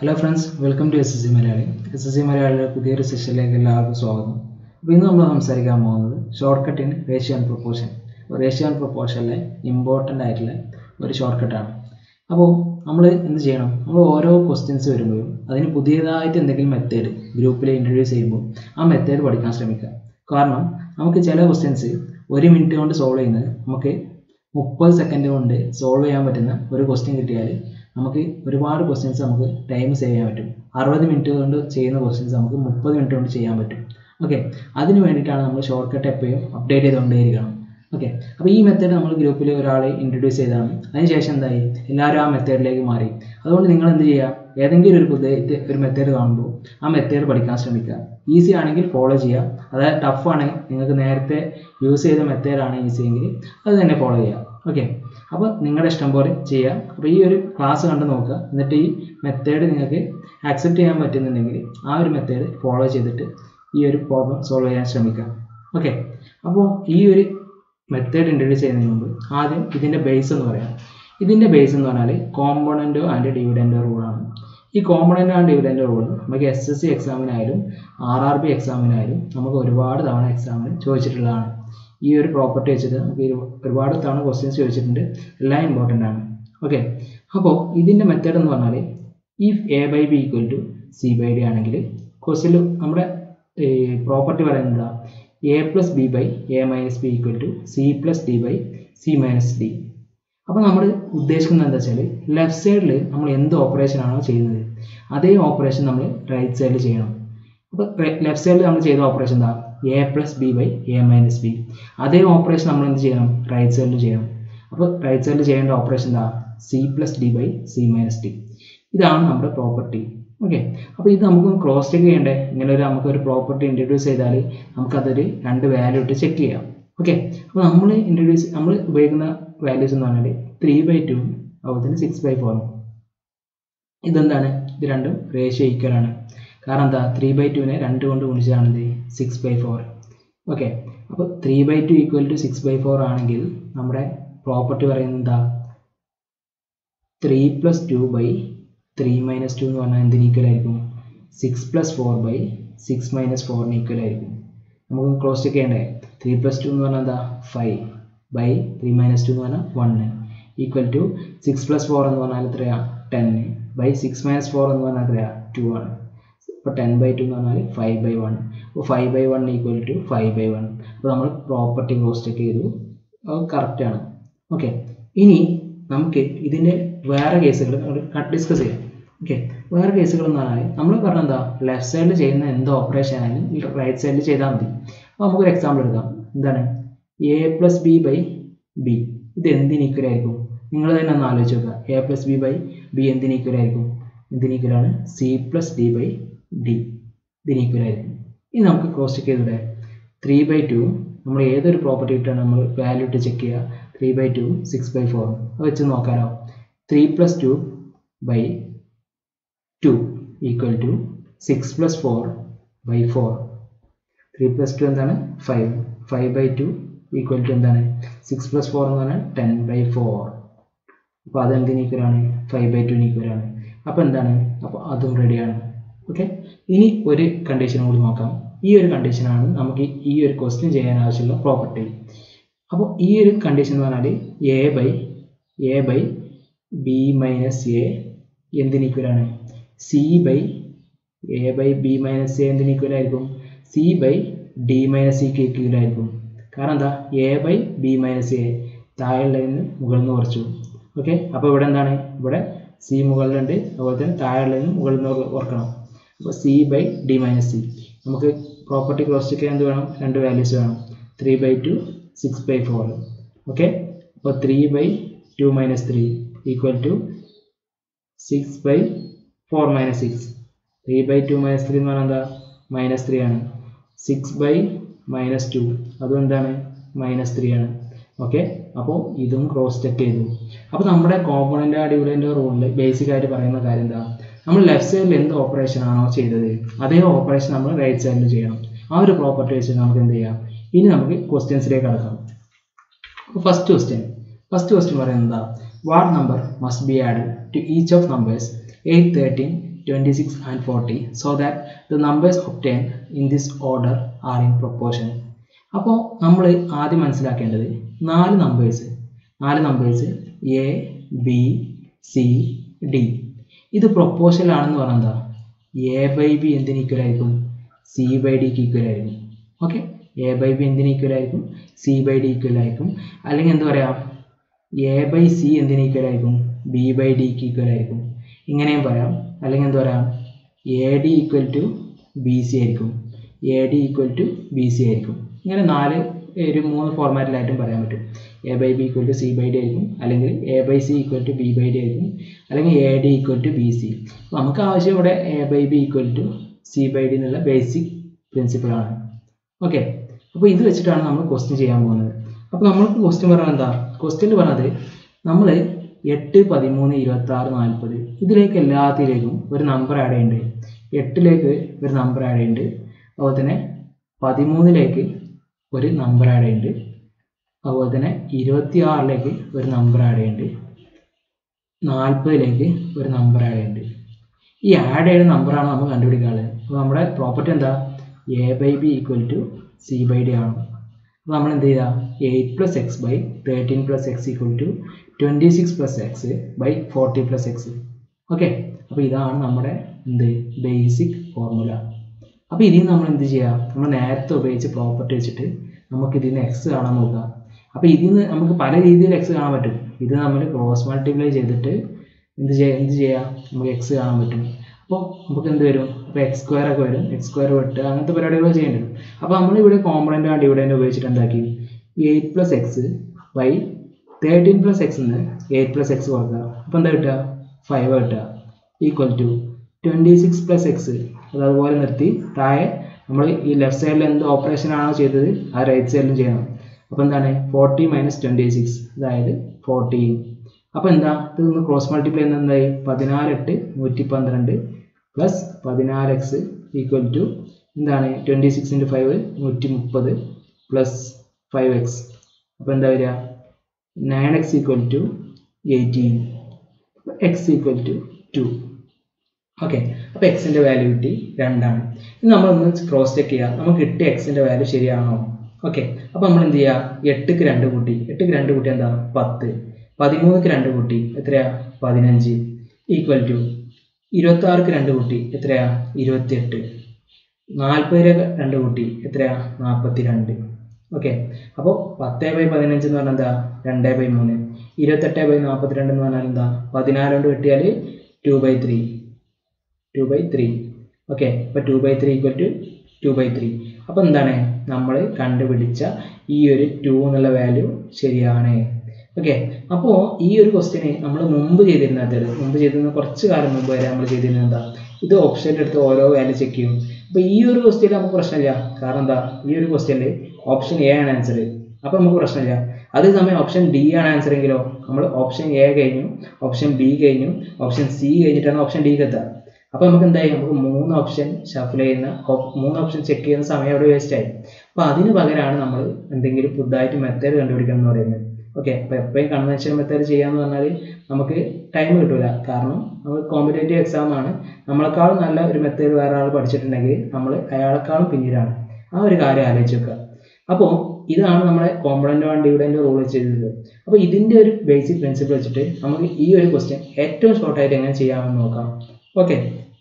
Hello friends welcome to S S C Malayali S S C മലയാളിയുടെ പുതിയൊരു സെഷനിലേക്ക് എല്ലാവർക്കും സ്വാഗതം അപ്പോൾ ഇന്ന് നമ്മൾ സംസാരിക്കാൻ പോകുന്നത് short cut in ratio and proportion ratio and പ്രൊപ്പോർഷനിലെ ഇമ്പോർട്ടൻ്റ് ആയിട്ടുള്ള ഒരു ഷോർട്ട് കട്ടാണ് അപ്പോൾ നമ്മൾ എന്ത് ചെയ്യണം നമ്മൾ ഓരോ ക്വസ്റ്റ്യൻസ് വരുമ്പോഴും അതിന് പുതിയതായിട്ട് എന്തെങ്കിലും മെത്തേഡ് ഗ്രൂപ്പിൽ ഇൻട്രൊഡ്യൂസ് ചെയ്യുമ്പോൾ ആ മെത്തേഡ് പഠിക്കാൻ ശ്രമിക്കുക കാരണം നമുക്ക് ചില ക്വസ്റ്റ്യൻസ് ഒരു മിനിറ്റ് കൊണ്ട് സോൾവ് ചെയ്യുന്നത് നമുക്ക് മുപ്പത് സെക്കൻഡ് കൊണ്ട് സോൾവ് ചെയ്യാൻ പറ്റുന്ന ഒരു ക്വസ്റ്റ്യൻ കിട്ടിയാൽ നമുക്ക് ഒരുപാട് ക്വസ്റ്റ്യൻസ് നമുക്ക് ടൈം സേവ് ചെയ്യാൻ പറ്റും അറുപത് മിനിറ്റ് കൊണ്ട് ചെയ്യുന്ന ക്വസ്റ്റ്യൻസ് നമുക്ക് മുപ്പത് മിനിറ്റ് കൊണ്ട് ചെയ്യാൻ പറ്റും ഓക്കെ അതിന് വേണ്ടിയിട്ടാണ് നമ്മൾ ഷോർട്ട് കട്ട് എപ്പോഴും അപ്ഡേറ്റ് ചെയ്തുകൊണ്ടേയിരിക്കണം ഓക്കെ അപ്പോൾ ഈ മെത്തേഡ് നമ്മൾ ഗ്രൂപ്പിൽ ഒരാളെ ഇൻട്രൊഡ്യൂസ് ചെയ്തതാണ് അതിനുശേഷം എന്തായി എല്ലാവരും ആ മെത്തേഡിലേക്ക് മാറി അതുകൊണ്ട് നിങ്ങൾ എന്ത് ചെയ്യുക ഏതെങ്കിലും ഒരു പുതിയ ഒരു മെത്തേഡ് കാണുമ്പോൾ ആ മെത്തേഡ് പഠിക്കാൻ ശ്രമിക്കുക ഈസി ആണെങ്കിൽ ഫോളോ ചെയ്യുക അതായത് ടഫ് ആണ് നിങ്ങൾക്ക് നേരത്തെ യൂസ് ചെയ്ത മെത്തേഡാണ് ഈസി എങ്കിൽ അത് തന്നെ ഫോളോ ചെയ്യുക ഓക്കെ അപ്പോൾ നിങ്ങളുടെ ഇഷ്ടം പോലെ ചെയ്യുക അപ്പോൾ ഈ ഒരു ക്ലാസ് കണ്ട് നോക്കുക എന്നിട്ട് ഈ മെത്തേഡ് നിങ്ങൾക്ക് ആക്സെപ്റ്റ് ചെയ്യാൻ പറ്റുന്നുണ്ടെങ്കിൽ ആ ഒരു മെത്തേഡ് ഫോളോ ചെയ്തിട്ട് ഈ ഒരു പ്രോബ്ലം സോൾവ് ചെയ്യാൻ ശ്രമിക്കുക ഓക്കെ അപ്പോൾ ഈ ഒരു മെത്തേഡ് ഇൻട്രൊഡ്യൂസ് ചെയ്യുന്നതിന് മുമ്പ് ആദ്യം ഇതിൻ്റെ ബേസ് എന്ന് പറയാം ഇതിൻ്റെ ബേസ് എന്ന് പറഞ്ഞാൽ കോമ്പണൻറ്റോ ആൻഡ് ഡിവിഡൻറ്റോ റൂളാണ് ഈ കോമ്പണൻ്റ് ആൻഡ് ഡിവിഡൻറ്റ് റൂൾ നമുക്ക് എസ് എസ് സി എക്സാമിനായാലും ആർ ആർ ബി എക്സാമിനായാലും നമുക്ക് ഒരുപാട് തവണ എക്സാമിന് ചോദിച്ചിട്ടുള്ളതാണ് ഈ ഒരു പ്രോപ്പർട്ടി വെച്ചിട്ട് നമുക്ക് ഒരുപാട് തവണ ക്വസ്റ്റ്യൻസ് ചോദിച്ചിട്ടുണ്ട് എല്ലാം ഇമ്പോർട്ടൻ്റ് ആണ് ഓക്കെ അപ്പോൾ ഇതിൻ്റെ മെത്തേഡ് എന്ന് പറഞ്ഞാൽ if A by B equal to C by D ആണെങ്കിൽ ക്വസ്റ്റ്യൻ നമ്മുടെ പ്രോപ്പർട്ടി പറയുന്നത് A plus B by A minus B equal to C plus D by C minus D അപ്പോൾ നമ്മൾ ഉദ്ദേശിക്കുന്നത് എന്താ വെച്ചാൽ ലെഫ്റ്റ് സൈഡിൽ നമ്മൾ എന്ത് ഓപ്പറേഷൻ ആണോ ചെയ്യുന്നത് അതേ ഓപ്പറേഷൻ നമ്മൾ റൈറ്റ് സൈഡിൽ ചെയ്യണം അപ്പോൾ ലെഫ്റ്റ് സൈഡിൽ നമ്മൾ ചെയ്ത ഓപ്പറേഷൻ എന്താ A plus B by A minus B അതേ ഓപ്പറേഷൻ നമ്മൾ എന്ത് ചെയ്യണം റൈറ്റ് സൈഡിൽ ചെയ്യണം അപ്പോൾ റൈറ്റ് സൈഡിൽ ചെയ്യേണ്ട ഓപ്പറേഷൻ എന്താ C plus D by C minus D ഇതാണ് നമ്മുടെ പ്രോപ്പർട്ടി ഓക്കെ അപ്പോൾ ഇത് നമുക്ക് ക്രോസ് ചെക്ക് ചെയ്യണ്ടേ ഇങ്ങനെ ഒരു നമുക്ക് ഒരു പ്രോപ്പർട്ടി ഇൻട്രൊഡ്യൂസ് ചെയ്താൽ നമുക്കതൊരു രണ്ട് വാല്യൂ ഇട്ട് ചെക്ക് ചെയ്യാം ഓക്കെ അപ്പോൾ നമ്മൾ ഇൻട്രൊഡ്യൂസ് നമ്മൾ ഉപയോഗിക്കുന്ന വാല്യൂസ് എന്ന് പറഞ്ഞാൽ ത്രീ ബൈ ടു അതുപോലെ തന്നെ സിക്സ് ബൈ ഫോറും ഇതെന്താണ് ഇത് രണ്ടും റേഷ്യോ ഈക്വൽ ആണ് കാരണം എന്താ ത്രീ ബൈ ടുവിനെ രണ്ട് കൊണ്ട് ഗുണിച്ചതാണ് ഇത് സിക്സ് ബൈ ഫോർ ഓക്കെ അപ്പോൾ three by two equal to six by four ആണെങ്കിൽ നമ്മുടെ പ്രോപ്പർട്ടി പറയുന്നത് എന്താ three plus two by three minus two എന്ന് പറഞ്ഞാൽ എന്തിന് ഈക്വൽ ആയിരിക്കും six plus four by six minus ഫോറിന് ഈക്വൽ ആയിരിക്കും നമുക്ക് ക്ലോസ് ചെക്ക് ചെയ്യണ്ടേ ത്രീ പ്ലസ് ടു എന്ന് പറഞ്ഞാൽ എന്താ five by three minus two എന്ന് പറഞ്ഞാൽ one equal to six plus four എന്ന് പറഞ്ഞാൽ എത്രയാണ് ten by six minus four എന്ന് പറഞ്ഞാൽ എത്രയാണ് ടു ആണ് ഇപ്പോൾ ടെൻ ബൈ ടു എന്ന് പറഞ്ഞാൽ ഫൈവ് ബൈ വൺ അപ്പോൾ five by one equal to five by one അപ്പോൾ നമ്മൾ പ്രോപ്പർട്ടി ക്ലോസ് ചെക്ക് ചെയ്തു അത് കറക്റ്റാണ് ഓക്കെ ഇനി നമുക്ക് ഇതിൻ്റെ വേറെ കേസുകൾ ഡിസ്കസ് ചെയ്യാം ഓക്കെ വേറെ കേസുകൾ എന്ന് പറഞ്ഞാൽ നമ്മൾ പറഞ്ഞ എന്താ ലെഫ്റ്റ് സൈഡിൽ ചെയ്യുന്ന എന്ത് ഓപ്പറേഷൻ ആയാലും റൈറ്റ് സൈഡിൽ ചെയ്താൽ മതി അപ്പോൾ നമുക്കൊരു എക്സാമ്പിൾ എടുക്കാം എന്താണ് A plus B by B ഇത് എന്തിന് ഈക്വൽ ആയിരിക്കും നിങ്ങൾ തന്നെ ഒന്ന് ആലോചിച്ച് നോക്കുക A plus B by B എന്തിന് ഈക്വൽ ആയിരിക്കും എന്തിന് ഈക്വൽ ആണ് C plus D by D ഇതിന് ഈക്വൽ ആയിരിക്കും ഇനി നമുക്ക് ക്രോസ് ചെക്ക് ചെയ്തൂടെ ത്രീ ബൈ ടു നമ്മൾ ഏതൊരു പ്രോപ്പർട്ടി ഇട്ടാണ് നമ്മൾ വാല്യൂ ഇട്ട് ചെക്ക് ചെയ്യുക three by two six by four അത് വെച്ച് നോക്കാനോ three plus two by two equal to six plus four by four three plus two എന്താണ് five five by two equal to എന്താണ് സിക്സ് പ്ലസ് ഫോർ എന്ന് പറഞ്ഞാൽ ten by four അപ്പോൾ അതെന്തിന് ഈക്വലാണ് five by ടുവിന് ഈക്വലാണ് അപ്പോൾ എന്താണ് അപ്പോൾ അതും റെഡിയാണ് ഓക്കെ ഇനി ഒരു കണ്ടീഷൻ കൂടി നോക്കാം ഈ ഒരു കണ്ടീഷനാണ് നമുക്ക് ഈ ഒരു ക്വസ്റ്റ്യൻ ചെയ്യാൻ ആവശ്യമുള്ള പ്രോപ്പർട്ടി അപ്പോൾ ഈ ഒരു കണ്ടീഷൻ എന്ന് പറഞ്ഞാൽ A by A by B minus A എന്തിന് ഈക്വലാണ് C by A by B minus A എന്തിന് ഈക്വൽ ആയിരിക്കും സി ബൈ ഡി മൈനസ് സിക്ക് ഈക്വൽ ആയിരിക്കും കാരണം എന്താ A by B minus A താഴെയുള്ളതിൽ നിന്ന് മുകളിൽ നിന്ന് കുറച്ചു ഓക്കെ അപ്പോൾ ഇവിടെ എന്താണ് ഇവിടെ സി മുകളിലുണ്ട് അതുപോലെ തന്നെ താഴെയുള്ളതിൽ നിന്ന് മുകളിൽ നിന്ന് ഓർക്കണം അപ്പോൾ C by D minus C നമുക്ക് പ്രോപ്പർട്ടി ക്രോസ് ചെക്ക് ചെയ്യാൻ എന്ത് വേണം രണ്ട് വാല്യൂസ് വേണം three by two six by four okay അപ്പോൾ three by two minus three equal to six by four minus six three by two minus three എന്ന് പറഞ്ഞാൽ എന്താ മൈനസ് ത്രീ ആണ് സിക്സ് ബൈ മൈനസ് ടു അതും എന്താണ് minus three ആണ് okay അപ്പോൾ ഇതും ക്രോസ് ചെക്ക് ചെയ്തു അപ്പോൾ നമ്മുടെ കോമ്പണൻ്റ് ഡിവിഡൻ്റ് റൂളിൽ ബേസിക് ആയിട്ട് പറയുന്ന കാര്യം എന്താ നമ്മൾ ലെഫ്റ്റ് സൈഡിൽ എന്ത് ഓപ്പറേഷൻ ആണോ ചെയ്തത് അതേ ഓപ്പറേഷൻ നമ്മൾ റൈറ്റ് സൈഡിൽ ചെയ്യണം ആ ഒരു പ്രോപ്പർട്ടി വെച്ച് നമുക്ക് എന്ത് ചെയ്യാം ഇനി നമുക്ക് ക്വസ്റ്റ്യൻസിലേക്ക് കടക്കാം അപ്പോൾ ഫസ്റ്റ് ക്വസ്റ്റ്യൻ ഫസ്റ്റ് ക്വസ്റ്റ്യൻ പറയുന്നത് എന്താ what number must be add to each of numbers eight thirteen twenty six and forty so that the numbers obtain in this order are in proportion അപ്പോൾ നമ്മൾ ആദ്യം മനസ്സിലാക്കേണ്ടത് നാല് നമ്പേഴ്സ് നാല് numbers A B C D ഇത് പ്രൊപ്പോർഷനിൽ ആണെന്ന് പറഞ്ഞാൽ എന്താ എ ബൈ ബി എന്തിന് ഈക്വൽ ആയിരിക്കും സി ബൈ ഡിക്ക് ഈക്വൽ ആയിരിക്കും ഓക്കെ എ ബൈ ബി എന്തിന് ഈക്വൽ ആയിരിക്കും സി ബൈ ഡി ഈക്വൽ ആയിരിക്കും അല്ലെങ്കിൽ എന്ത് പറയാം എ ബൈ സി എന്തിന് ഈക്വൽ ആയിരിക്കും ബി ബൈ ഡിക്ക് ഈക്വൽ ആയിരിക്കും ഇങ്ങനെയും പറയാം അല്ലെങ്കിൽ എന്ത് പറയാം A D equal to B C ആയിരിക്കും A D equal to B C ആയിരിക്കും ഇങ്ങനെ നാല് ഒരു മൂന്ന് ഫോർമാറ്റിലായിട്ടും പറയാൻ പറ്റും A by B equal to C by D ആയിരിക്കും അല്ലെങ്കിൽ A by C equal to B by D ആയിരിക്കും അല്ലെങ്കിൽ A D equal to B C നമുക്ക് ആവശ്യം ഇവിടെ A by B equal to C by D എന്നുള്ള ബേസിക് പ്രിൻസിപ്പിളാണ് okay അപ്പോൾ ഇത് വെച്ചിട്ടാണ് നമ്മൾ ക്വസ്റ്റ്യൻ ചെയ്യാൻ പോകുന്നത് അപ്പോൾ നമ്മൾക്ക് ക്വസ്റ്റ്യൻ പറയുന്നത് എന്താ ക്വസ്റ്റ്യൻ പറഞ്ഞത് നമ്മൾ എട്ട് പതിമൂന്ന് ഇരുപത്തി ആറ് നാൽപ്പത് ഇതിലേക്ക് എല്ലാത്തിലേക്കും ഒരു നമ്പർ ആഡ് ചെയ്യുന്നുണ്ട് എട്ടിലേക്ക് ഒരു നമ്പർ ആഡ് ചെയ്യുന്നുണ്ട് അതുപോലെ തന്നെ പതിമൂന്നിലേക്ക് ഒരു നമ്പർ ആഡ് ചെയ്യുന്നുണ്ട് അതുപോലെ തന്നെ ഇരുപത്തി ആറിലേക്ക് ഒരു നമ്പർ ആഡ് ചെയ്യുന്നുണ്ട് നാൽപ്പതിലേക്ക് ഒരു നമ്പർ ആഡ് ചെയ്യുന്നുണ്ട് ഈ ആഡ് ചെയ്യുന്ന നമ്പറാണ് നമ്മൾ കണ്ടുപിടിക്കാനുള്ളത് അപ്പോൾ നമ്മുടെ പ്രോപ്പർട്ടി എന്താ A by B equal to C by D ആണ് അപ്പോൾ നമ്മൾ എന്ത് ചെയ്യുക eight plus X by thirteen plus X equal to twenty six plus X by forty plus X okay അപ്പോൾ ഇതാണ് നമ്മുടെ എന്ത് ബേസിക് ഫോർമുല അപ്പോൾ ഇതിൽ നമ്മൾ എന്ത് ചെയ്യുക നമ്മൾ നേരത്തെ ഉപയോഗിച്ച് പ്രോപ്പർട്ടി വെച്ചിട്ട് നമുക്ക് ഇതിൽ നിന്ന് എക്സ് കാണാൻ നോക്കുക അപ്പോൾ ഇതിൽ നിന്ന് നമുക്ക് പല രീതിയിൽ എക്സ് കാണാൻ പറ്റും ഇത് നമ്മൾ ക്രോസ് മൾട്ടിപ്ലൈ ചെയ്തിട്ട് എന്ത് ചെയ്യുക എന്ത് ചെയ്യുക നമുക്ക് എക്സ് കാണാൻ പറ്റും അപ്പോൾ നമുക്ക് എന്ത് വരും അപ്പോൾ എക്സ് സ്ക്വയർ ഒക്കെ വരും എക്സ് സ്ക്വയർ വെട്ട് അങ്ങനത്തെ പരിപാടികൾ ചെയ്യേണ്ടി വരും അപ്പോൾ നമ്മൾ ഇവിടെ കോമ്പണൻ്റ് ആണ് ഡിവിഡൻ്റ് ഉപയോഗിച്ചിട്ട് എന്താക്കി eight plus X by thirteen plus X നിന്ന് എയ്റ്റ് പ്ലസ് എക്സ് കൊടുക്കുക അപ്പോൾ എന്താ കിട്ടുക ഫൈവ് കിട്ടുക equal to twenty six plus X അത് അതുപോലെ നിർത്തി താഴെ നമ്മൾ ഈ ലെഫ്റ്റ് സൈഡിൽ എന്ത് ഓപ്പറേഷൻ ആണോ ചെയ്തത് ആ റൈറ്റ് സൈഡിലും ചെയ്യണം അപ്പോൾ എന്താണ് ഫോർട്ടി മൈനസ് ട്വൻറ്റി സിക്സ് അതായത് ഫോർട്ടീൻ അപ്പോൾ എന്താ ഇത് ഒന്ന് ക്രോസ് മൾട്ടിപ്ലൈ ചെയ്യുന്നത് എന്തായി പതിനാല് എട്ട് നൂറ്റി പന്ത്രണ്ട് പ്ലസ് പതിനാല് എക്സ് ഈക്വൽ ടു എന്താണ് ട്വൻറ്റി സിക്സ് ഇൻറ്റു ഫൈവ് നൂറ്റി മുപ്പത് പ്ലസ് ഫൈവ് എക്സ് അപ്പോൾ എന്താ വരിക nine X equal to eighteen X equal to two okay അപ്പോൾ എക്സിൻ്റെ വാല്യൂ കിട്ടി രണ്ടാണ് ഇനി നമ്മളൊന്ന് ക്രോസ് ചെക്ക് ചെയ്യുക നമുക്ക് കിട്ടിയ എക്സിൻ്റെ വാല്യൂ ശരിയാണോ ഓക്കെ അപ്പോൾ നമ്മൾ എന്ത് ചെയ്യുക എട്ടുക്ക് രണ്ട് കൂട്ടി എട്ടുക്ക് രണ്ട് കൂട്ടി എന്താ പത്ത് പതിമൂന്നിക്ക് രണ്ട് കൂട്ടി എത്രയാ പതിനഞ്ച് ഈക്വൽ ടു ഇരുപത്തി ആറിക്ക് രണ്ട് കൂട്ടി എത്രയാ ഇരുപത്തിയെട്ട് നാൽപ്പതിലെ രണ്ട് കൂട്ടി എത്രയാ നാൽപ്പത്തി രണ്ട് ഓക്കെ അപ്പോൾ പത്ത് ബൈ പതിനഞ്ച് എന്ന് പറഞ്ഞാൽ എന്താ രണ്ട് ബൈ മൂന്ന് ഇരുപത്തെട്ട് ബൈ നാൽപ്പത്തി രണ്ട് എന്ന് പറഞ്ഞാൽ എന്താ പതിനാല് കൊണ്ട് കിട്ടിയാൽ two by three two by three okay അപ്പോൾ two by three equal to two by three അപ്പോൾ എന്താണ് നമ്മൾ കണ്ടുപിടിച്ച ഈ ഒരു ടു എന്നുള്ള വാല്യൂ ശരിയാണ് ഓക്കെ അപ്പോൾ ഈ ഒരു ക്വസ്റ്റ്യന് നമ്മൾ മുമ്പ് ചെയ്തിരുന്നത് മുമ്പ് ചെയ്തിരുന്ന കുറച്ച് കാലം മുമ്പ് വരെ നമ്മൾ ചെയ്തിരുന്നത് എന്താ ഇത് ഓപ്ഷൻ്റെ അടുത്ത് ഓരോ വാല്യൂ ചെക്ക് ചെയ്യും അപ്പോൾ ഈ ഒരു ക്വസ്റ്റ്യനിൽ നമുക്ക് പ്രശ്നമില്ല കാരണം എന്താ ഈ ഒരു ക്വസ്റ്റ്യനിൽ ഓപ്ഷൻ എ ആണ് ആൻസർ അപ്പോൾ നമുക്ക് പ്രശ്നമില്ല അതേ സമയം ഓപ്ഷൻ ഡി ആണ് ആൻസർ എങ്കിലോ നമ്മൾ ഓപ്ഷൻ എ കഴിഞ്ഞു ഓപ്ഷൻ ബി കഴിഞ്ഞു ഓപ്ഷൻ സി കഴിഞ്ഞിട്ടാണ് ഓപ്ഷൻ ഡിക്ക് എത്തുക അപ്പോൾ നമുക്ക് എന്തായി നമുക്ക് മൂന്ന് ഓപ്ഷൻ ഷഫിൾ ചെയ്യുന്ന മൂന്ന് ഓപ്ഷൻ ചെക്ക് ചെയ്യുന്ന സമയം അവിടെ വേസ്റ്റ് ആയി അപ്പോൾ അതിന് പകരമാണ് നമ്മൾ എന്തെങ്കിലും പുതുതായിട്ട് മെത്തേഡ് കണ്ടുപിടിക്കണം എന്ന് പറയുന്നത് ഓക്കെ അപ്പോൾ എപ്പോഴും കൺവെൻഷൻ മെത്തേഡ് ചെയ്യാന്ന് പറഞ്ഞാൽ നമുക്ക് ടൈം കിട്ടില്ല കാരണം നമ്മൾ കോമ്പറ്റേറ്റീവ് എക്സാം ആണ് നമ്മളെക്കാളും നല്ല ഒരു മെത്തേഡ് വേറെ ആൾ പഠിച്ചിട്ടുണ്ടെങ്കിൽ നമ്മൾ അയാളെക്കാളും പിന്നീടാണ് ആ ഒരു കാര്യം ആലോചിച്ച് വെക്കുക അപ്പോൾ ഇതാണ് നമ്മുടെ കോമ്പണൻ്റ് വൺ ഡിവിഡൻ്റ് റൂൾ ചെയ്തത് അപ്പോൾ ഇതിൻ്റെ ഒരു ബേസിക് പ്രിൻസിപ്പിൾ വെച്ചിട്ട് നമുക്ക് ഈ ഒരു ക്വസ്റ്റ്യൻ ഏറ്റവും ഷോർട്ടായിട്ട് എങ്ങനെ ചെയ്യാമെന്ന് നോക്കാം ഓക്കെ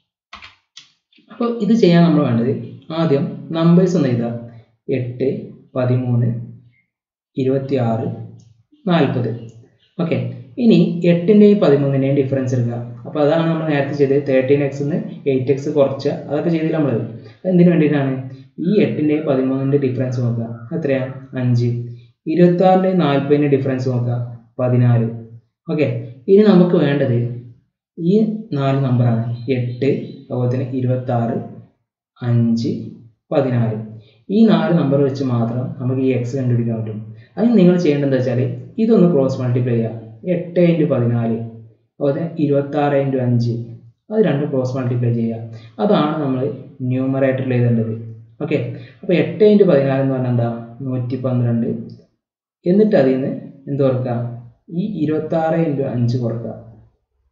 അപ്പോൾ ഇത് ചെയ്യാൻ നമ്മൾ വേണ്ടത് ആദ്യം നമ്പേഴ്സ് ഒന്ന് എഴുതുക എട്ട് പതിമൂന്ന് ഇരുപത്തി ആറ് നാൽപ്പത് ഓക്കെ ഇനി എട്ടിൻ്റെയും പതിമൂന്നിൻ്റെയും ഡിഫറൻസ് എടുക്കുക അപ്പോൾ അതാണ് നമ്മൾ നേരത്തെ ചെയ്തത് തേർട്ടീൻ എക്സ് നിന്ന് എയ്റ്റ് എക്സ് കുറച്ച് അതൊക്കെ ചെയ്തില്ല നമ്മൾ എന്തിനു വേണ്ടിയിട്ടാണ് ഈ എട്ടിൻ്റെയും പതിമൂന്നിൻ്റെ ഡിഫറൻസ് നോക്കുക എത്രയാ അഞ്ച് ഇരുപത്തി ആറിൻ്റെയും നാൽപ്പതിൻ്റെ ഡിഫറൻസ് നോക്കുക പതിനാല് ഓക്കെ ഇനി നമുക്ക് വേണ്ടത് ഈ നാല് നമ്പറാണ് എട്ട് അതുപോലെ തന്നെ ഇരുപത്തി ആറ് അഞ്ച് പതിനാല് ഈ നാല് നമ്പർ വെച്ച് മാത്രം നമുക്ക് ഈ എക്സ് കണ്ടുപിടിക്കാൻ പറ്റും അതിന് നിങ്ങൾ ചെയ്യേണ്ടത് എന്താ വെച്ചാൽ ഇതൊന്ന് ക്രോസ് മൾട്ടിപ്ലൈ ചെയ്യുക എട്ട് ഇൻറ്റു പതിനാല് അതുപോലെ ഇരുപത്തി ആറ് ഇൻറ്റു അഞ്ച് അത് രണ്ട് ക്രോസ് മൾട്ടിപ്ലൈ ചെയ്യുക അതാണ് നമ്മൾ ന്യൂമറേറ്ററിൽ എഴുതേണ്ടത് ഓക്കെ അപ്പോൾ എട്ട് ഇൻറ്റു പതിനാല് എന്ന് പറഞ്ഞാൽ എന്താ നൂറ്റി പന്ത്രണ്ട് എന്നിട്ട് അതിൽ നിന്ന് എന്ത് കുറക്കുക ഈ ഇരുപത്തി ആറ് ഇൻറ്റു അഞ്ച് കുറക്കുക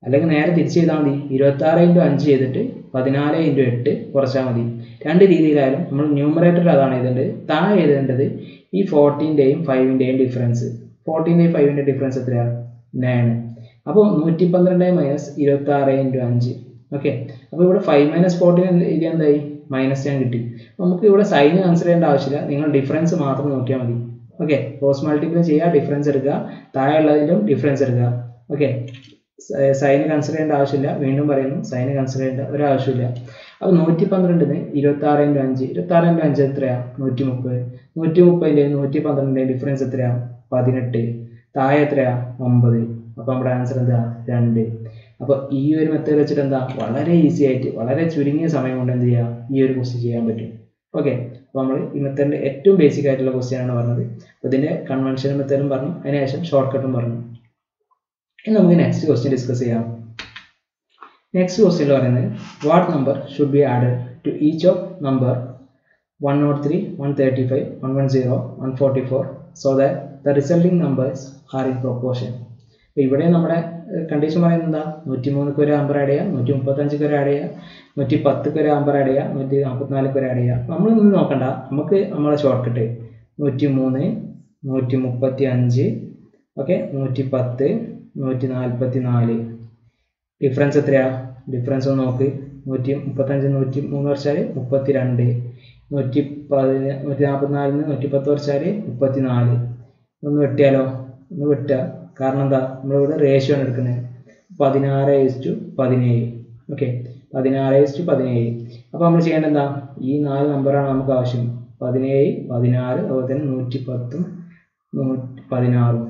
അല്ലെങ്കിൽ നേരെ തിരിച്ച് ചെയ്താൽ മതി ഇരുപത്തി ആറ് ഇൻറ്റു അഞ്ച് ചെയ്തിട്ട് പതിനാല് ഇൻറ്റു എട്ട് കുറച്ചാൽ മതി രണ്ട് രീതിയിലായാലും നമ്മൾ ന്യൂമറേറ്റർ അതാണ് എഴുതേണ്ടത് താഴെ എഴുതേണ്ടത് ഈ ഫോർട്ടീൻ്റെയും ഫൈവിൻ്റെയും ഡിഫറൻസ് ഫോർട്ടീൻ്റെയും ഫൈവിൻ്റെ ഡിഫറൻസ് എത്രയാണ് നയൻ അപ്പോൾ നൂറ്റി പന്ത്രണ്ട് മൈനസ് ഇരുപത്തി ആറ് ഇൻറ്റു അഞ്ച് ഓക്കെ അപ്പോൾ ഇവിടെ ഫൈവ് മൈനസ് ഫോർട്ടീൻ ഇത് എന്തായി മൈനസ് ടെൻ കിട്ടി നമുക്ക് ഇവിടെ സൈന് കൺസിഡർ ചെയ്യേണ്ട ആവശ്യമില്ല നിങ്ങൾ ഡിഫറൻസ് മാത്രം നോക്കിയാൽ മതി ഓക്കെ ക്രോസ് മൾട്ടിപ്ലൈ ചെയ്യുക ഡിഫറൻസ് എടുക്കുക താഴെ ഉള്ളതിലും ഡിഫറൻസ് എടുക്കുക ഓക്കെ സൈന് കൺസിഡർ ചെയ്യേണ്ട ആവശ്യമില്ല വീണ്ടും പറയുന്നു സൈന് കൺസിഡർ ചെയ്യേണ്ട ഒരു ആവശ്യമില്ല അപ്പോൾ നൂറ്റി പന്ത്രണ്ടിന് ഇരുപത്തി ആറ് ഇൻറ്റു അഞ്ച് ഇരുപത്തി ആറ് ഇൻറ്റു അഞ്ച് എത്രയാണ് നൂറ്റി മുപ്പത് നൂറ്റി മുപ്പതിൻ്റെ നൂറ്റി പന്ത്രണ്ടിൻ്റെ ഡിഫറൻസ് എത്രയാണ് പതിനെട്ട് താഴെ എത്രയാണ് ഒമ്പത് അപ്പോൾ നമ്മുടെ ആൻസർ എന്താ രണ്ട് അപ്പോൾ ഈ ഒരു മെത്തേഡ് വെച്ചിട്ട് എന്താ വളരെ ഈസി ആയിട്ട് വളരെ ചുരുങ്ങിയ സമയം കൊണ്ട് എന്ത് ചെയ്യുക ഈ ഒരു ക്വസ്റ്റ്യൻ ചെയ്യാൻ പറ്റും ഓക്കെ അപ്പോൾ നമ്മൾ ഈ മെത്തേഡിൻ്റെ ഏറ്റവും ബേസിക് ആയിട്ടുള്ള ക്വസ്റ്റ്യൻ ആണ് പറഞ്ഞത് അപ്പോൾ ഇതിൻ്റെ കൺവെൻഷൻ മെത്തേഡും പറഞ്ഞു അതിനുശേഷം ഷോർട്ട് കട്ടും പറഞ്ഞു ഇനി നമുക്ക് നെക്സ്റ്റ് ക്വസ്റ്റ്യൻ ഡിസ്കസ് ചെയ്യാം നെക്സ്റ്റ് ക്വസ്റ്റ്യൻ പറയുന്നത് what number should be added to each of number one not three one thirty five one one zero one forty four so that the resulting numbers are in proportion അപ്പോൾ ഇവിടെ നമ്മുടെ condition പറയുന്നത് എന്താ നൂറ്റി മൂന്നിക്ക് ഒരു number add ചെയ്യുക നൂറ്റി മുപ്പത്തഞ്ചിക്ക് ഒരു ആഡ് ചെയ്യുക നൂറ്റി പത്തിക്ക് ഒരു നമ്പർ ആഡ് ചെയ്യുക നൂറ്റി നാൽപ്പത്തിനാലിക്ക് ഒരു ആഡ് ചെയ്യുക നമ്മൾ ഇന്ന് നോക്കണ്ട നമുക്ക് നമ്മളെ ഷോർട്ട് കട്ട് നൂറ്റി മൂന്ന് നൂറ്റി മുപ്പത്തി അഞ്ച് ഓക്കെ നൂറ്റി പത്ത് നൂറ്റി നാൽപ്പത്തി നാല് ഡിഫറൻസ് എത്രയാ ഡിഫറൻസ് ഒന്ന് നോക്ക് നൂറ്റി മുപ്പത്തഞ്ച് നൂറ്റി മൂന്ന് വർഷാൽ മുപ്പത്തി രണ്ട് നൂറ്റി പതിന നൂറ്റി നാൽപ്പത്തിനാലിന് നൂറ്റി പത്ത് വർഷാൽ മുപ്പത്തി നാല് ഒന്ന് വെട്ടിയാലോ ഒന്ന് വെട്ടുക കാരണം എന്താ നമ്മളിവിടെ റേഷ്യോ ആണ് എടുക്കുന്നത് പതിനാറ് ടു പതിനേഴ് ഓക്കെ പതിനാറ് ടു പതിനേഴ് അപ്പോൾ നമ്മൾ ചെയ്യേണ്ടത് എന്താ ഈ നാല് നമ്പറാണ് നമുക്ക് ആവശ്യം പതിനേഴ് പതിനാറ് അതുപോലെ തന്നെ നൂറ്റി പത്തും നൂറ്റി പതിനാറും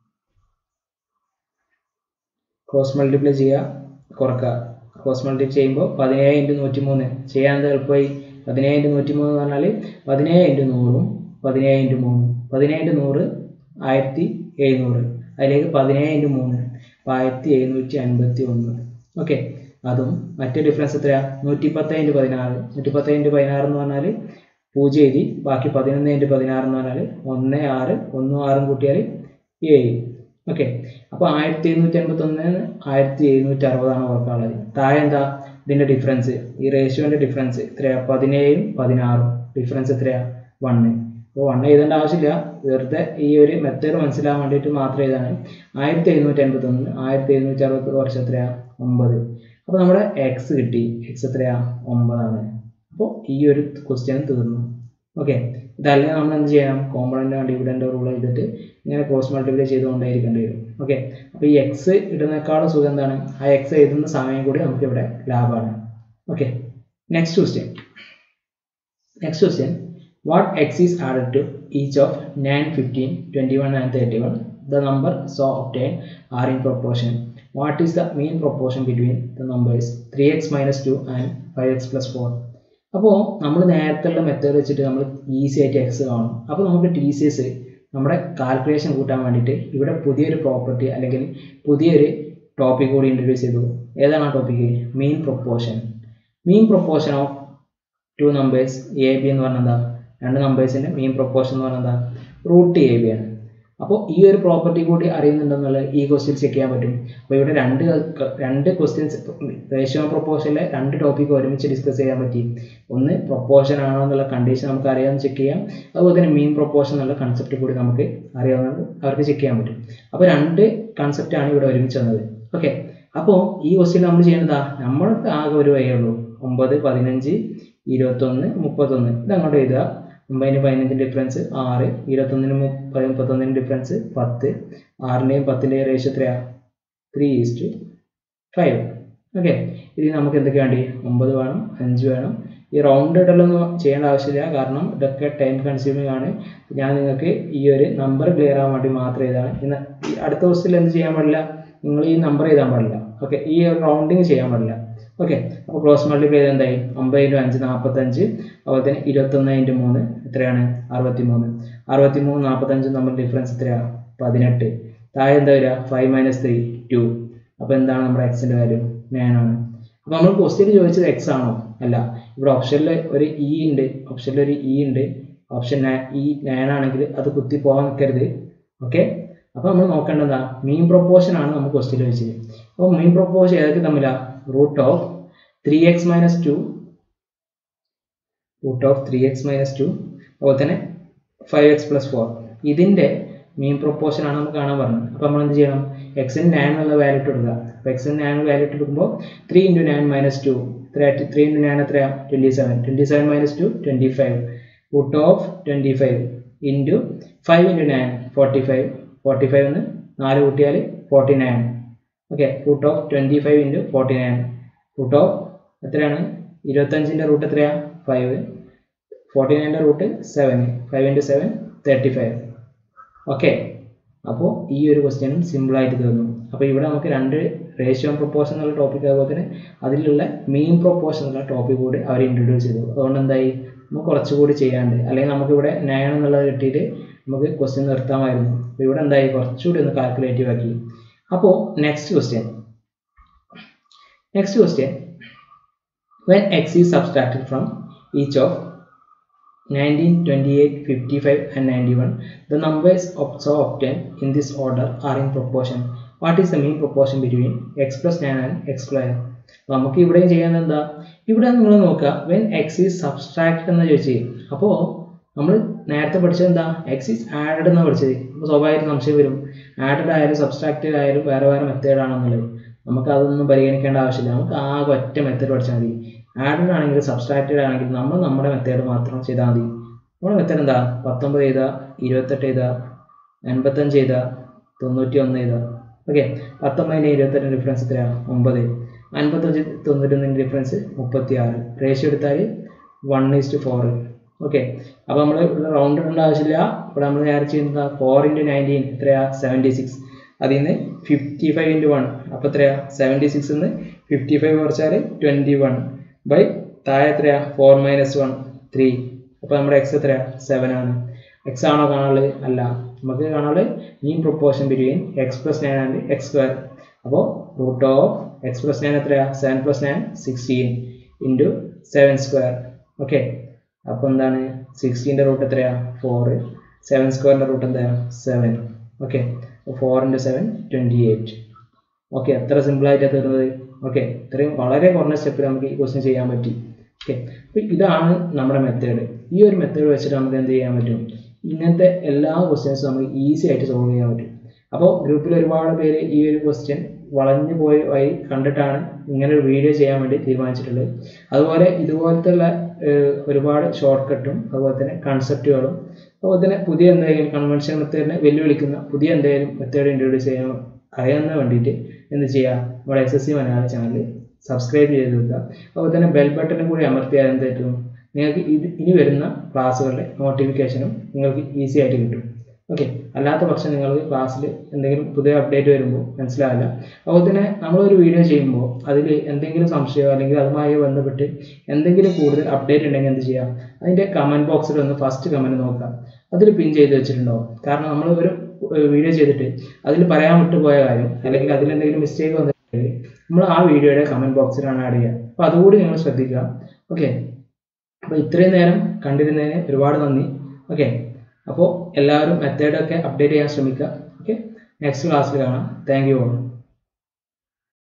ക്രോസ് മൾട്ടിപ്ലൈ ചെയ്യുക കുറക്കുക ക്രോസ് മൾട്ടിപ്ലൈ ചെയ്യുമ്പോൾ പതിനേഴ് ഇൻറ്റു നൂറ്റി മൂന്ന് ചെയ്യാൻ എളുപ്പമായി പതിനേഴ് ഇൻറ്റു നൂറ്റി മൂന്ന് എന്ന് പറഞ്ഞാൽ പതിനേഴ് ഇൻറ്റു നൂറും പതിനേഴ് ഇൻറ്റു മൂന്നും പതിനേഴ് ഇൻറ്റു നൂറ് ആയിരത്തി എഴുന്നൂറ് അതിലേക്ക് പതിനേഴ് ഇൻറ്റു മൂന്ന് അപ്പോൾ ആയിരത്തി എഴുന്നൂറ്റി അൻപത്തി ഒന്ന് ഓക്കെ അതും മറ്റേ ഡിഫറൻസ് എത്രയാണ് നൂറ്റി പത്ത് ഇൻറ്റു പതിനാറ് നൂറ്റി പത്ത് ഇൻറ്റു പതിനാറ് എന്ന് പറഞ്ഞാൽ പൂജ്യം എഴുതി ബാക്കി പതിനൊന്ന് ഇൻറ്റു പതിനാറ് എന്ന് പറഞ്ഞാൽ ഒന്ന് ആറ് ഒന്നും ആറും കൂട്ടിയാൽ ഏഴ് ഓക്കെ അപ്പോൾ ആയിരത്തി എഴുന്നൂറ്റി അൻപത്തി ഒന്ന് ആയിരത്തി എഴുന്നൂറ്റി അറുപതാണ് ഓർക്കാനുള്ളത് താഴെ എന്താ ഇതിൻ്റെ ഡിഫറൻസ് ഈ റേഷ്യോൻ്റെ ഡിഫറൻസ് എത്രയാ പതിനേഴും പതിനാറും ഡിഫറൻസ് എത്രയാ വണ്ണ് അപ്പോൾ വണ്ണ് എഴുതേണ്ട ആവശ്യമില്ല വെറുതെ ഈ ഒരു മെത്തേഡ് മനസ്സിലാവാൻ വേണ്ടിയിട്ട് മാത്രം എഴുതാണ് ആയിരത്തി എഴുന്നൂറ്റി അൻപത്തി ഒന്ന് ആയിരത്തി എഴുന്നൂറ്റി അറുപത്തി കുറച്ച് എത്രയാ ഒമ്പത് അപ്പോൾ നമ്മുടെ എക്സ് കിട്ടി എക്സ് എത്രയാ ഒമ്പതാണ് അപ്പോൾ ഈ ഒരു ക്വസ്റ്റ്യൻ തീർന്നു ഓക്കെ ഇതല്ലെങ്കിൽ നമ്മൾ എന്ത് ചെയ്യണം കോമ്പണൻ്റ് ഡിവിഡൻ്റ് റൂൾ ചെയ്തിട്ട് ഇങ്ങനെ ക്രോസ് മൾട്ടിപ്ലൈ ചെയ്തുകൊണ്ടേയിരിക്കേണ്ടി വരും ഓക്കെ അപ്പോൾ ഈ എക്സ് ഇടുന്നേക്കാളും സുഖം എന്താണ് ആ എക്സ് എഴുതുന്ന സമയം കൂടി നമുക്ക് ഇവിടെ ലാഭമാണ് okay next question next question what x is added to each of 9, 15, 21 and 31 the number so obtained are in proportion what is the mean proportion between the numbers 3x minus 2 and 5x plus 4 അപ്പോൾ നമ്മൾ നേരത്തെ method വെച്ചിട്ട് നമ്മൾ easy ആയിട്ട് X കാണും അപ്പോൾ നമുക്ക് T C S നമ്മുടെ കാൽക്കുലേഷൻ കൂട്ടാൻ വേണ്ടിയിട്ട് ഇവിടെ പുതിയൊരു പ്രോപ്പർട്ടി അല്ലെങ്കിൽ പുതിയൊരു ടോപ്പിക് കൂടി ഇൻട്രൊഡ്യൂസ് ചെയ്തു ഏതാണ് ആ topic mean proportion mean proportion of two numbers A B എന്ന് പറഞ്ഞാൽ എന്താ രണ്ട് നമ്പേഴ്സിൻ്റെ മീൻ പ്രൊപ്പോർഷൻ എന്ന് പറഞ്ഞാൽ എന്താ റൂട്ട് എ ബി ആണ് അപ്പോൾ ഈ ഒരു പ്രോപ്പർട്ടി കൂടി അറിയുന്നുണ്ടെന്നുള്ളത് ഈ ക്വസ്റ്റ്യൻ ചെക്ക് ചെയ്യാൻ പറ്റും അപ്പോൾ ഇവിടെ രണ്ട് രണ്ട് ക്വസ്റ്റ്യൻസ് റേഷ്യോ പ്രൊപ്പോർഷനിലെ രണ്ട് ടോപ്പിക് ഒരുമിച്ച് ഡിസ്കസ് ചെയ്യാൻ പറ്റി ഒന്ന് പ്രൊപ്പോർഷൻ ആണോ എന്നുള്ള കണ്ടീഷൻ നമുക്ക് അറിയാമെന്ന് ചെക്ക് ചെയ്യാം അതുപോലെ തന്നെ മീൻ പ്രൊപ്പോർഷൻ എന്നുള്ള കൺസെപ്റ്റ് കൂടി നമുക്ക് അറിയാവുന്നത് അവർക്ക് ചെക്ക് ചെയ്യാൻ പറ്റും അപ്പോൾ രണ്ട് കൺസെപ്റ്റാണ് ഇവിടെ ഒരുമിച്ച് വന്നത് ഓക്കെ അപ്പോൾ ഈ ക്വസ്റ്റ്യൻ നമ്മൾ ചെയ്യേണ്ടതാ നമ്മൾക്ക് ആകെ ഒരു വഴിയേ ഉള്ളൂ ഒമ്പത് പതിനഞ്ച് ഇരുപത്തൊന്ന് മുപ്പത്തൊന്ന് ഇത് അങ്ങോട്ട് എഴുതുക ഒമ്പതിന് പതിനഞ്ചിന് ഡിഫറൻസ് ആറ് ഇരുപത്തൊന്നിന് മുപ്പത്തൊന്നിന് ഡിഫറൻസ് പത്ത് ആറിൻ്റെയും പത്തിൻ്റെയും റേഷ്യോ എത്രയാണ് ത്രീ ഈസ്റ്റ് ഫൈവ് ഓക്കെ ഇത് നമുക്ക് എന്തൊക്കെ വേണ്ടി ഒമ്പത് വേണം അഞ്ച് വേണം ഈ റൗണ്ട് ഇടലൊന്നും ചെയ്യേണ്ട ആവശ്യമില്ല കാരണം ഇതൊക്കെ ടൈം കൺസ്യൂമിംഗ് ആണ് ഞാൻ നിങ്ങൾക്ക് ഈ ഒരു നമ്പർ ക്ലിയർ ആവാൻ വേണ്ടി മാത്രം ഇതാണ് ഇന്ന് ഈ അടുത്ത ദിവസത്തിൽ എന്ത് ചെയ്യാൻ പാടില്ല നിങ്ങൾ ഈ നമ്പർ എഴുതാൻ പാടില്ല ഓക്കെ ഈ ഒരു റൗണ്ടിങ് ചെയ്യാൻ പാടില്ല ഓക്കെ അപ്പോൾ ക്രോസ് മൾട്ടിപ്ലൈ ചെയ്ത് എന്തായി ഒമ്പത് ഇൻറ്റു അഞ്ച് നാൽപ്പത്തഞ്ച് അതുപോലെ തന്നെ ഇരുപത്തൊന്ന് ഇൻറ്റു മൂന്ന് എത്രയാണ് അറുപത്തി മൂന്ന് അറുപത്തി മൂന്ന് നാൽപ്പത്തഞ്ചും തമ്മിൽ ഡിഫറൻസ് എത്രയാണ് പതിനെട്ട് താഴെ എന്താ വരിക ഫൈവ് മൈനസ് ത്രീ ടു അപ്പോൾ എന്താണ് നമ്മുടെ എക്സിൻ്റെ വാല്യൂ നയൻ ആണ് അപ്പോൾ നമ്മൾ ക്വസ്റ്റ്യൻ ചോദിച്ചത് എക്സ് ആണോ അല്ല ഇവിടെ ഓപ്ഷനിൽ ഒരു ഇ ഉണ്ട് ഓപ്ഷനിൽ ഒരു ഇ ഉണ്ട് ഓപ്ഷൻ ഇ നയൻ ആണെങ്കിൽ അത് കുത്തി പോകാൻ നിൽക്കരുത് ഓക്കെ അപ്പോൾ നമ്മൾ നോക്കേണ്ടതാ മീൻ പ്രൊപ്പോർഷൻ ആണ് നമുക്ക് ക്വസ്റ്റ്യൻ വെച്ചത് അപ്പോൾ മീൻ പ്രൊപ്പോർഷൻ ഏതൊക്കെ തമ്മിലാണ് root of three X minus two root of three X minus two അതുപോലെ തന്നെ ഫൈവ് എക്സ് പ്ലസ് ഫോർ ഇതിൻ്റെ മീൻ പ്രൊപ്പോർഷൻ ആണ് നമുക്ക് കാണാൻ പറഞ്ഞത് അപ്പോൾ നമ്മൾ എന്ത് ചെയ്യണം എക്സിന് നയൻ എന്നുള്ള വാല്യൂ ഇട്ട് കൊടുക്കുക അപ്പോൾ എക്സിന് നയൻ വാല്യൂ ഇട്ട് കൊടുക്കുമ്പോൾ three into nine minus two three into nine എത്രയാണ് twenty seven twenty seven minus two twenty five root of twenty five into five into nine forty five forty five എന്ന് നാല് കൂട്ടിയാൽ forty nine okay root of twenty five into forty nine root of എത്രയാണ് ഇരുപത്തഞ്ചിൻ്റെ root എത്രയാണ് five forty നയൻ്റെ root seven five into seven thirty five okay അപ്പോൾ ഈ ഒരു ക്വസ്റ്റ്യനും സിമ്പിളായിട്ട് തീർന്നു അപ്പോൾ ഇവിടെ നമുക്ക് രണ്ട് റേഷ്യോ പ്രൊപ്പോർഷൻ എന്നുള്ള ടോപ്പിക് അതുപോലെ തന്നെ അതിലുള്ള മീൻ പ്രൊപ്പോർഷൻ എന്നുള്ള ടോപ്പിക് കൂടി അവർ ഇൻട്രൊഡ്യൂസ് ചെയ്തു അതുകൊണ്ട് എന്തായി നമുക്ക് കുറച്ചുകൂടി ചെയ്യാണ്ട് അല്ലെങ്കിൽ നമുക്ക് ഇവിടെ നയൻ എന്നുള്ളത് കിട്ടിയിട്ട് നമുക്ക് ക്വസ്റ്റ്യൻ നിർത്താമായിരുന്നു അപ്പോൾ ഇവിടെ എന്തായി കുറച്ചുകൂടി ഒന്ന് കാൽക്കുലേറ്റീവ് ആക്കി അപ്പോൾ next question next question when x is subtracted from each of 19, 28, 55 and 91, the numbers of so obtained in this order are in proportion. What is the mean proportion between x plus 9 and x square? നമുക്ക് ഇവിടെ ചെയ്യാൻ എന്താ ഇവിടെ നിങ്ങൾ നോക്കുക when X is subtract എന്ന് ചോദിച്ചു അപ്പോൾ നമ്മൾ നേരത്തെ പഠിച്ചത് എന്താ എക്സ് ഈസ് ആഡഡ് എന്ന് പഠിച്ചത് അപ്പോൾ സ്വാഭാവിക സംശയം വരും ആഡഡ് ആയാലും സബ്സ്ട്രാക്റ്റഡ് ആയാലും വേറെ വേറെ മെത്തേഡ് ആണെന്നുള്ളത് നമുക്ക് അതൊന്നും പരിഗണിക്കേണ്ട ആവശ്യമില്ല നമുക്ക് ആകെ ഒറ്റ മെത്തേഡ് പഠിച്ചാൽ മതി ആഡഡ് ആണെങ്കിൽ സബ്സ്ട്രാക്റ്റഡ് ആണെങ്കിൽ നമ്മൾ നമ്മുടെ മെത്തേഡ് മാത്രം ചെയ്താൽ മതി നമ്മുടെ മെത്തേഡ് എന്താ പത്തൊമ്പത് ചെയ്താ ഇരുപത്തെട്ട് ചെയ്താ എൺപത്തഞ്ച് ചെയ്താ തൊണ്ണൂറ്റി ഒന്ന് ചെയ്താ ഓക്കെ പത്തൊമ്പതിൻ്റെ ഇരുപത്തെട്ടിൻ്റെ ഡിഫറൻസ് എത്രയാണ് ഒമ്പത് അൻപത്തഞ്ച് തൊണ്ണൂറ്റൊന്നിൻ്റെ ഡിഫറൻസ് മുപ്പത്തി ആറ് റേഷ്യോ എടുത്താൽ വൺ ഈസ്റ്റ് ഫോർ ഓക്കെ അപ്പോൾ നമ്മൾ ഇവിടെ റൗണ്ട് ഇടേണ്ട ആവശ്യമില്ല ഇവിടെ നമ്മൾ നേരെ ചെയ്യുന്നത് ഫോർ ഇൻറ്റു നയൻറ്റീൻ എത്രയാ സെവൻറ്റി സിക്സ് അതിൽ നിന്ന് ഫിഫ്റ്റി ഫൈവ് ഇൻറ്റു വൺ അപ്പോൾ എത്രയാ സെവൻറ്റി സിക്സ് നിന്ന് ഫിഫ്റ്റി ഫൈവ് കുറച്ചാൽ ട്വൻറ്റി വൺ ബൈ താഴെ എത്രയാ ഫോർ മൈനസ് വൺ ത്രീ അപ്പോൾ നമ്മുടെ എക്സ് എത്രയാ സെവൻ ആണ് എക്സ് ആണോ കാണാനുള്ളത് അല്ല നമുക്ക് കാണാനുള്ളത് mean proportion between X plus nine and X square അപ്പോൾ root of X plus nine എത്രയാ seven plus nine sixteen into seven square okay അപ്പോൾ എന്താണ് സിക്സ്റ്റീൻ്റെ റൂട്ട് എത്രയാ ഫോർ സെവൻ സ്ക്വയറിൻ്റെ റൂട്ട് എന്താ seven okay four into seven twenty eight okay എത്ര സിമ്പിളായിട്ടാണ് തീർന്നത് ഓക്കെ ഇത്രയും വളരെ കുറഞ്ഞ സ്റ്റെപ്പിൽ നമുക്ക് ഈ ക്വസ്റ്റ്യൻ ചെയ്യാൻ പറ്റി ഓക്കെ അപ്പോൾ ഇതാണ് നമ്മുടെ മെത്തേഡ് ഈ ഒരു മെത്തേഡ് വെച്ചിട്ട് നമുക്ക് എന്ത് ചെയ്യാൻ പറ്റും ഇങ്ങനത്തെ എല്ലാ ക്വസ്റ്റ്യൻസും നമുക്ക് ഈസി ആയിട്ട് സോൾവ് ചെയ്യാൻ പറ്റും അപ്പോൾ ഗ്രൂപ്പിൽ ഒരുപാട് പേര് ഈ ഒരു ക്വസ്റ്റ്യൻ വളഞ്ഞു പോയി വഴി കണ്ടിട്ടാണ് ഇങ്ങനെ ഒരു വീഡിയോ ചെയ്യാൻ വേണ്ടി തീരുമാനിച്ചിട്ടുള്ളത് അതുപോലെ ഇതുപോലത്തെ ഉള്ള ഒരുപാട് ഷോർട്ട് കട്ടും അതുപോലെ തന്നെ കൺസെപ്റ്റുകളും അതുപോലെ തന്നെ പുതിയ എന്തെങ്കിലും കൺവെൻഷൻ മെത്തേഡിനെ വെല്ലുവിളിക്കുന്ന പുതിയ എന്തെങ്കിലും മെത്തേഡ് ഇൻട്രൊഡ്യൂസ് ചെയ്യാൻ അറിയാൻ വേണ്ടിയിട്ട് എന്ത് ചെയ്യുക നമ്മുടെ S S C Malayala channel subscribe ചെയ്ത് വെക്കുക അതുപോലെ തന്നെ ബെൽ ബട്ടണും കൂടി അമർത്തിയാൽ എന്ത് പറ്റും നിങ്ങൾക്ക് ഇത് ഇനി വരുന്ന ക്ലാസ്സുകളുടെ നോട്ടിഫിക്കേഷനും നിങ്ങൾക്ക് ഈസി ആയിട്ട് കിട്ടും ഓക്കെ അല്ലാത്ത പക്ഷം നിങ്ങൾക്ക് ക്ലാസ്സിൽ എന്തെങ്കിലും പുതിയ അപ്ഡേറ്റ് വരുമ്പോൾ മനസ്സിലാവില്ല അതുപോലെ തന്നെ നമ്മളൊരു വീഡിയോ ചെയ്യുമ്പോൾ അതിൽ എന്തെങ്കിലും സംശയമോ അല്ലെങ്കിൽ അതുമായി ബന്ധപ്പെട്ട് എന്തെങ്കിലും കൂടുതൽ അപ്ഡേറ്റ് ഉണ്ടെങ്കിൽ എന്ത് ചെയ്യാം അതിൻ്റെ കമൻറ്റ് ബോക്സിൽ ഒന്ന് ഫസ്റ്റ് കമൻറ്റ് നോക്കാം അതിൽ പിൻ ചെയ്ത് വെച്ചിട്ടുണ്ടാവും കാരണം നമ്മൾ ഒരു വീഡിയോ ചെയ്തിട്ട് അതിൽ പറയാൻ വിട്ടുപോയ കാര്യം അല്ലെങ്കിൽ അതിൽ എന്തെങ്കിലും മിസ്റ്റേക്ക് വന്നിട്ടുണ്ടെങ്കിൽ നമ്മൾ ആ വീഡിയോയുടെ കമൻറ്റ് ബോക്സിലാണ് ആഡ് ചെയ്യുക അപ്പോൾ അതുകൂടി നിങ്ങൾ ശ്രദ്ധിക്കുക ഓക്കെ അപ്പോൾ ഇത്രയും നേരം കണ്ടിരുന്നതിന് ഒരുപാട് നന്ദി ഓക്കെ അപ്പോൾ എല്ലാവരും മെത്തേഡൊക്കെ അപ്ഡേറ്റ് ചെയ്യാൻ ശ്രമിക്കുക ഓക്കെ നെക്സ്റ്റ് ക്ലാസ്സിൽ കാണാം താങ്ക് യു ഓൾ